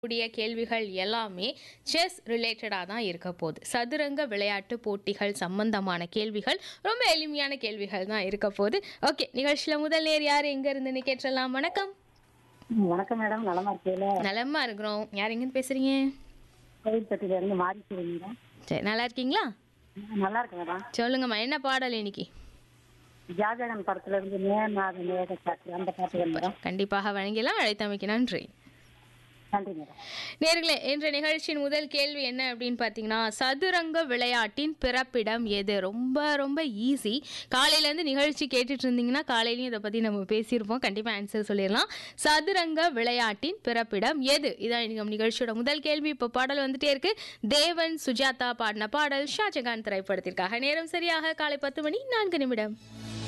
கூடிய கேள்விகள் எல்லாமே செஸ் ரிலேட்டடாக தான் இருக்க போகுது சதுரங்க விளையாட்டு போட்டிகள் சம்பந்தமான கேள்விகள் ரொம்ப எளிமையான கேள்விகள் தான் இருக்க போகுது ஓகே நிகழ்ச்சியில் முதல் நேர் யார் எங்க இருந்துன்னு கேட்டலாம் வணக்கம் ம், வணக்கம் மேடம் நலமா இருக்கீங்களா நலமா இருக்கிறோம் யார் எங்கேருந்து பேசுறீங்க கோவில்பட்டியில இருந்து மாறி மேடம் சரி நல்லா இருக்கீங்களா நல்லா இருக்கு மேடம் சொல்லுங்கம்மா என்ன பாடல் இன்னைக்கு ஜாஜகன் படத்துல இருந்து நேநாத நேக சாட்சி அந்த பாட்டு வேணும் மேடம் கண்டிப்பாக வழங்கிலாம் அழைத்தமைக்கு நன்றி நன்றி மேடம் நேர்களே இன்ற நிகழ்ச்சியின் முதல் கேள்வி என்ன அப்படின்னு பார்த்தீங்கன்னா சதுரங்க விளையாட்டின் பிறப்பிடம் எது ரொம்ப ரொம்ப ஈஸி காலையிலேருந்து நிகழ்ச்சி கேட்டுட்டு இருந்தீங்கன்னா காலையிலையும் இதை பற்றி நம்ம பேசியிருப்போம் கண்டிப்பாக ஆன்சர் சொல்லிடலாம் சதுரங்க விளையாட்டின் பிறப்பிடம் எது இதான் இன்னைக்கு நம்ம நிகழ்ச்சியோட முதல் கேள்வி இப்போ பாடல் வந்துட்டே இருக்கு தேவன் சுஜாதா பாடின பாடல் ஷாஜகான் திரைப்படத்திற்காக நேரம் சரியாக காலை பத்து மணி நான்கு நிமிடம்